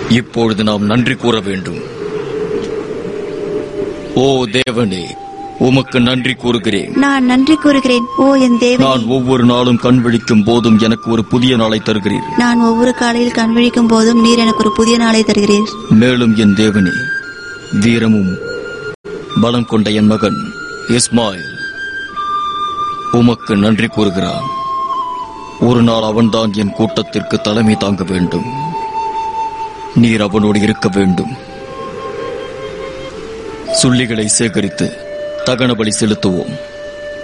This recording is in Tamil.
இப்பொழுது நாம் நன்றி கூற வேண்டும் ஓ தேவனே உமக்கு நன்றி கூறுகிறேன் நான் நன்றி கூறுகிறேன் ஓ என் தேவனே நான் ஒவ்வொரு நாளும் கண் விழிக்கும் போதும் எனக்கு ஒரு புதிய நாளை தருகிறீர் நான் ஒவ்வொரு காலையில் கண் விழிக்கும் போதும் நீர் எனக்கு ஒரு புதிய நாளை தருகிறீர் மேலும் என் தேவனே வீரமும் பலம் கொண்ட என் மகன் இஸ்மாயில் உமக்கு நன்றி கூறுகிறான் ஒரு நாள் அவன்தான் என் கூட்டத்திற்கு தலைமை தாங்க வேண்டும் நீர் அவனோடு இருக்க வேண்டும் சுள்ளிகளை சேகரித்து தகன பலி செலுத்துவோம்